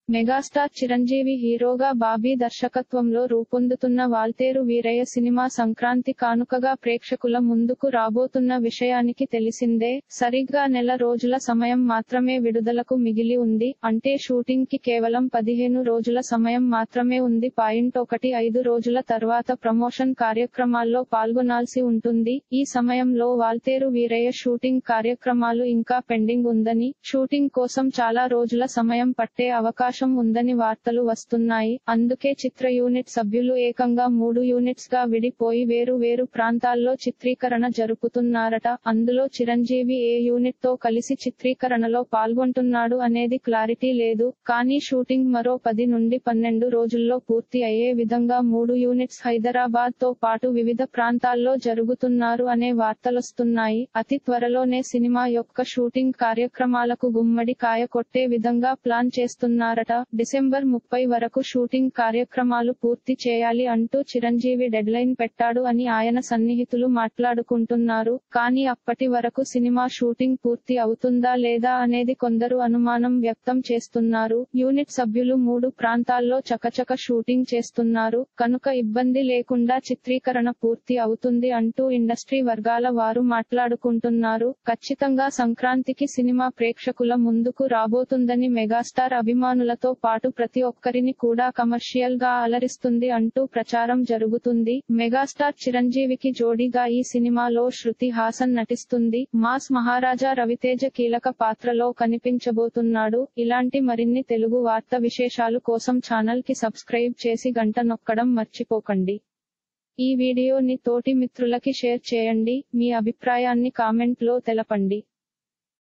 megastar Chiranjeevi హీరోగా బాబీ దర్శకత్వంలో రూపొందుతున్న వాల్తేరు వీరయ్య సినిమా సంక్రాంతి కానుకగా ప్రేక్షకుల ముందుకు రాబోతున్న విషయానికి తెలిసిందే సరిగ్గా నెల రోజుల సమయం మాత్రమే విడుదలకు మిగిలి ఉంది అంటే షూటింగ్ కి కేవలం పదిహేను రోజుల సమయం మాత్రమే ఉంది పాయింట్ ఒకటి ఐదు రోజుల తర్వాత ప్రమోషన్ కార్యక్రమాల్లో పాల్గొనాల్సి ఉంటుంది ఈ సమయంలో వాల్తేరు వీరయ్య షూటింగ్ కార్యక్రమాలు ఇంకా పెండింగ్ ఉందని షూటింగ్ కోసం చాలా రోజుల సమయం పట్టే అవకాశం ఉందని వార్తలు వస్తున్నాయి అందుకే చిత్ర యూనిట్ సభ్యులు ఏకంగా మూడు యూనిట్స్ గా విడిపోయి వేరు వేరు ప్రాంతాల్లో చిత్రీకరణ జరుపుతున్నారట అందులో చిరంజీవి ఏ యూనిట్ తో కలిసి చిత్రీకరణలో పాల్గొంటున్నాడు అనేది క్లారిటీ లేదు కానీ షూటింగ్ మరో పది నుండి పన్నెండు రోజుల్లో పూర్తి అయ్యే విధంగా మూడు యూనిట్స్ హైదరాబాద్ తో పాటు వివిధ ప్రాంతాల్లో జరుగుతున్నారు అనే వార్తలొస్తున్నాయి అతి త్వరలోనే సినిమా యొక్క షూటింగ్ కార్యక్రమాలకు గుమ్మడి కాయ కొట్టే విధంగా ప్లాన్ చేస్తున్నారట డిసెంబర్ ముప్పై వరకు షూటింగ్ కార్యక్రమాలు పూర్తి చేయాలి అంటూ చిరంజీవి డెడ్లైన్ పెట్టాడు అని ఆయన సన్నిహితులు మాట్లాడుకుంటున్నారు కానీ అప్పటి వరకు సినిమా షూటింగ్ పూర్తి అవుతుందా లేదా అనేది కొందరు అనుమానం వ్యక్తం చేస్తున్నారు యూనిట్ సభ్యులు మూడు ప్రాంతాల్లో చకచక షూటింగ్ చేస్తున్నారు కనుక ఇబ్బంది లేకుండా చిత్రీకరణ పూర్తి అవుతుంది అంటూ ఇండస్ట్రీ వర్గాల వారు మాట్లాడుకుంటున్నారు ఖచ్చితంగా సంక్రాంతికి సినిమా ప్రేక్షకుల ముందుకు రాబోతుందని మెగాస్టార్ అభిమానులతో పాటు ప్రతి ఒక్కరిని కూడా కమర్షియల్ గా అలరిస్తుంది అంటూ ప్రచారం జరుగుతుంది మెగాస్టార్ చిరంజీవికి జోడీగా ఈ సినిమాలో శృతి హాసన్ నటిస్తుంది మాస్ మహారాజా రవితేజ కీలక పాత్రలో కనిపించబోతున్నాడు ఇలాంటి మరిన్ని తెలుగు వార్త విశేషాలు కోసం ఛానల్ కి సబ్స్క్రైబ్ చేసి గంట నొక్కడం మర్చిపోకండి ఈ వీడియోని తోటి మిత్రులకి షేర్ చేయండి మీ అభిప్రాయాన్ని కామెంట్ లో తెలపండి